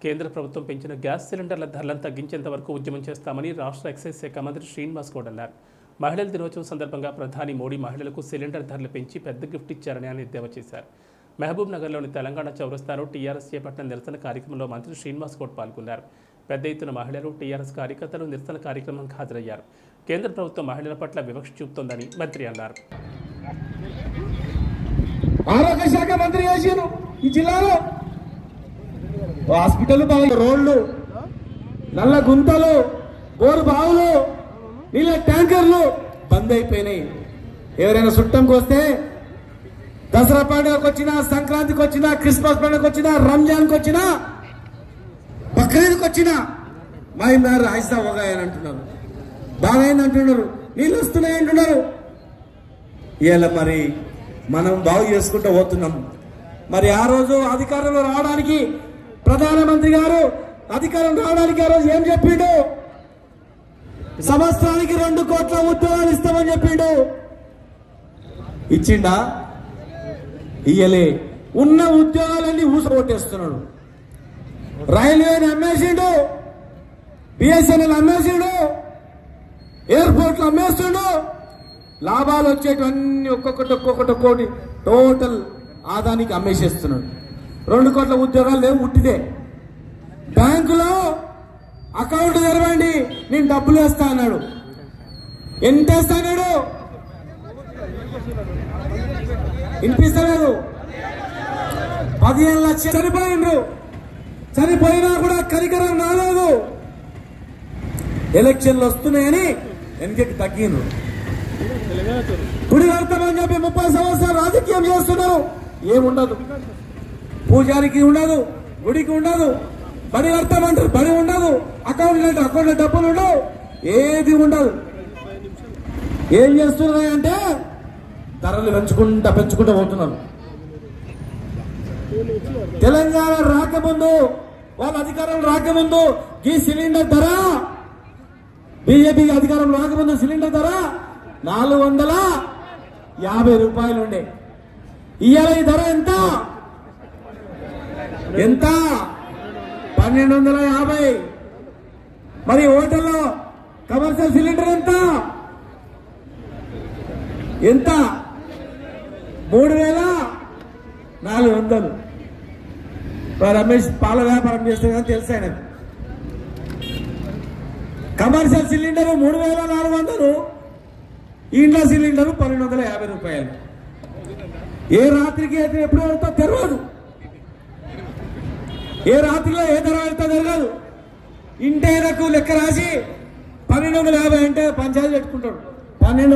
కేంద్ర ప్రభుత్వం పెంచిన గ్యాస్ సిలిండర్ల ధరలను తగ్గించేంత వరకు ఉద్యమం చేస్తామని రాష్ట్ర ఎక్సైజ్ శాఖ మంత్రి శ్రీనివాస్ గౌడ్ అన్నారు మహిళల దినోత్సవం సందర్భంగా ప్రధాని మోడీ మహిళలకు సిలిండర్ ధరలు పెంచి పెద్ద గిఫ్ట్ ఇచ్చారని ఆయన ఎద్దేవా చేశారు మహబూబ్ నగర్లోని తెలంగాణ చౌరస్తాలో టీఆర్ఎస్ చేపట్టిన నిరసన కార్యక్రమంలో మంత్రి శ్రీనివాస్ గౌడ్ పాల్గొన్నారు పెద్ద ఎత్తున మహిళలు టీఆర్ఎస్ కార్యకర్తలు నిరసన కార్యక్రమానికి హాజరయ్యారు కేంద్ర ప్రభుత్వం మహిళల పట్ల వివక్ష చూపుతోందని మంత్రి అన్నారు ఆరోగ్య శాఖ మంత్రి చేసాను ఈ జిల్లాలో హాస్పిటల్ బాగా రోడ్లు నల్ల గుంతలు బోరు బావులు నీళ్ళ ట్యాంకర్లు బంద్ అయిపోయినాయి ఎవరైనా చుట్టంకి వస్తే దసరా పండుగకు వచ్చినా సంక్రాంతికి వచ్చినా క్రిస్మస్ పండుగకు వచ్చినా రంజాన్కి వచ్చినా బక్రీద్కి వచ్చినా మా ఇన్నారు ఆయిస్తా అని అంటున్నారు బాగైంది అంటున్నారు నీళ్ళు వస్తున్నాయి అంటున్నారు ఇవాళ మరి మనం బాగు చేసుకుంటూ పోతున్నాం మరి ఆ రోజు అధికారంలో రావడానికి ప్రధానమంత్రి గారు అధికారం రావడానికి ఆ రోజు ఏం చెప్పిండు సంవత్సరానికి రెండు కోట్ల ఉద్యోగాలు ఇస్తామని చెప్పిండు ఇచ్చిండా ఇయ్యలే ఉన్న ఉద్యోగాలన్నీ ఊసగొట్టేస్తున్నాడు రైల్వేని అమ్మేసిండు బిఎస్ఎన్ఎల్ అమ్మేసిండు ఎయిర్పోర్ట్లు అమ్మేస్తుండు లాభాలు వచ్చేటివన్నీ ఒక్కొక్కటి ఒక్కొక్కటి ఒక్కోటి టోటల్ ఆదానికి అమ్మేసేస్తున్నాడు రెండు కోట్ల ఉద్యోగాలు లేవు ఉట్టిదే బ్యాంకులో అకౌంట్ తెరవండి నేను డబ్బులు వేస్తా అన్నాడు ఎంత వేస్తా అన్నాడు వినిపిస్తలేదు పదిహేను లక్షలు చనిపోయిండ్రు చనిపోయినా కూడా కనికరం రాలేదు ఎలక్షన్లు వస్తున్నాయని వెనకకి తగ్గిండ్రు గుడి కడతామని చెప్పి ముప్పై సంవత్సరాలు రాజకీయం చేస్తున్నారు ఏముండదు పూజారికి ఉండదు గుడికి ఉండదు బడి కడతామంటారు బడి ఉండదు అకౌంట్ అంటే అకౌంట్ డబ్బులు ఉండవు ఏది ఉండదు ఏం చేస్తున్నారంటే ధరలు పెంచుకుంటా పెంచుకుంటా పోతున్నారు తెలంగాణ రాకముందు వాళ్ళ అధికారం రాకముందు ఈ సిలిండర్ ధర బీజేపీ అధికారం రాకముందు సిలిండర్ ధర నాలుగు వందల యాభై రూపాయలు ఉండే ఇవాళ ఈ ధర ఎంత ఎంత పన్నెండు వందల యాభై మరి హోటల్లో కమర్షియల్ సిలిండర్ ఎంత ఎంత మూడు వేల నాలుగు వందలు మరి రమేష్ పాల వ్యాపారం చేస్తే కానీ తెలుసు ఆయనకు కమర్షియల్ సిలిండర్ మూడు వేల నాలుగు వందలు ఇంట్లో సిలిండర్ పన్నెండు వందల యాభై రూపాయలు ఏ రాత్రికి అయితే ఎప్పుడు వెళ్తా తెరవదు ఏ రాత్రిలో ఏ ధర వెళ్తా జరగదు ఇంటైనకు లెక్క రాసి పన్నెండు వందల యాభై అంటే పంచాయతీ పెట్టుకుంటాడు పన్నెండు